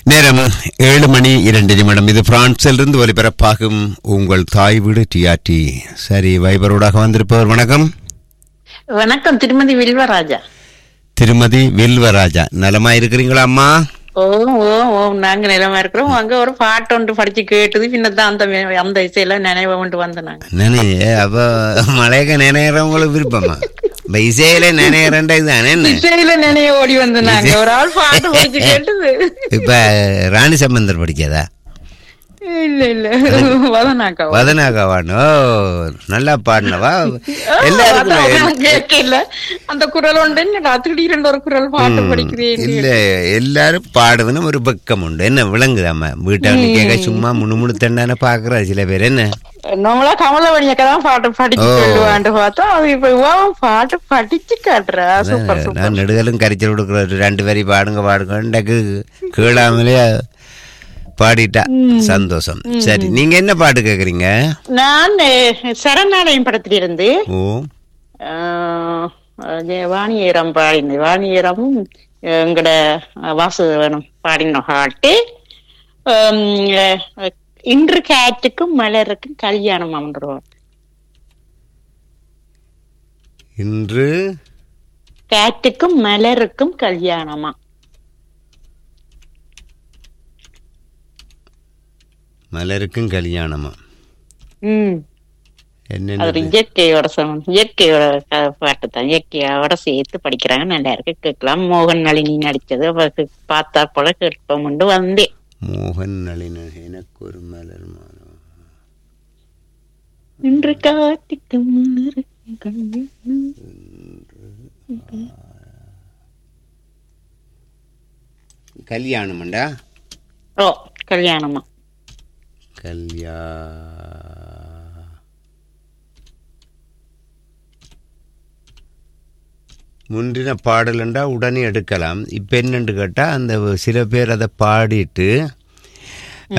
நேரம் ஏழு மணி இரண்டு நிமிடம் இது பிரான்சிலிருந்து ஒலிபரப்பாகும் உங்கள் தாய் வீடு டிஆர்டி சரி வைபரோடாக வந்திருப்பவர் வணக்கம் வணக்கம் திருமதி வில்வராஜா திருமதி வில்வராஜா நலமா இருக்கிறீங்களா அம்மா ஓ ஓ ஓ நாங்க நிலமா இருக்கிறோம் அங்க ஒரு பாட்டு ஒன்று படிச்சு கேட்டது பின்னதான் அந்த வே- அந்த இசையெல்லாம் நினைவு கொண்டு வந்த நாங்க நினைய அப்ப மலையக நினைக்கிறவங்களுக்கு விருப்பமா இப்ப இசையில நினைக்கிறேன்டா இதுதானே என்ன இசையில நினைவு ஓடி வந்த நாங்க ஒரு ஆள் பாட்டு படிச்சு கேட்டது இப்ப ராணி சம்பந்தர் படிக்காதா இல்ல இல்ல வதனாக்கா வதனாகவான் ஓ நல்லா பாடினவா எல்லாருக்கும் கேட்கல அந்த குரல் உண்டு என்னடா திடீரென்று ஒரு குரல் பாட்டு படிக்கிறேன் இல்ல எல்லாரும் பாடுவதுன்னு ஒரு பக்கம் உண்டு என்ன விளங்குதாம வீட்டை வந்து கேட்க சும்மா முணுமுணுத்தண்டான பாக்குறா சில பேர் என்ன நம்மளா கமலவணியக்கா தான் பாட்டு படிச்சு ஓ. சொல்லுவான்ட்டு பார்த்தா அவ இப்ப இவ பாட்டு படிச்சு காட்டுறா சூப்பர் சூப்பர் நான் நெடுதலும் கரிச்சல் கொடுக்குற ரெண்டு வரி பாடுங்க பாடுங்கண்டாக்கு கேளாமலே பாடிட்டா சந்தோஷம் சரி நீங்க என்ன பாட்டு கேக்குறீங்க நான் அஹ், சரணாலயம் படத்துல இருந்து ஓ ஆஹ், அது வாணியரம் பாடினது வாணியரமும் அஹ், எங்கட வாசுதேவனும் பாடின பாட்டு ஹம், அஹ், இன்று காற்றுக்கும் மலருக்கும் கல்யாணம் அமர்ந்துருவோம் இன்று காற்றுக்கும் மலருக்கும் கல்யாணமா மலருக்கும் கல்யாணமா ம் அது என்ன ஒரு இயற்கையோட சமம் இயற்கையோட க- பாட்டு தான் இயற்கையோட சேர்த்து படிக்கிறாங்க நல்லா இருக்கு கேட்கலாம் மோகன் நளினி நடிச்சது அவருக்கு பார்த்தா போல கேட்போம் உண்டு வந்தேன் மோகன் நளின எனக்கு ஒரு மலர் மானம். இன்று காட்டுக்கு மலருக்கும் கல்யாணம். கல்யாணம்டா ஓ கல்யாணமா கல்யா முந்தின பாடலுண்டா உடனே எடுக்கலாம் இப்போ என்னன்னு கேட்டால் அந்த சில பேர் அதை பாடிட்டு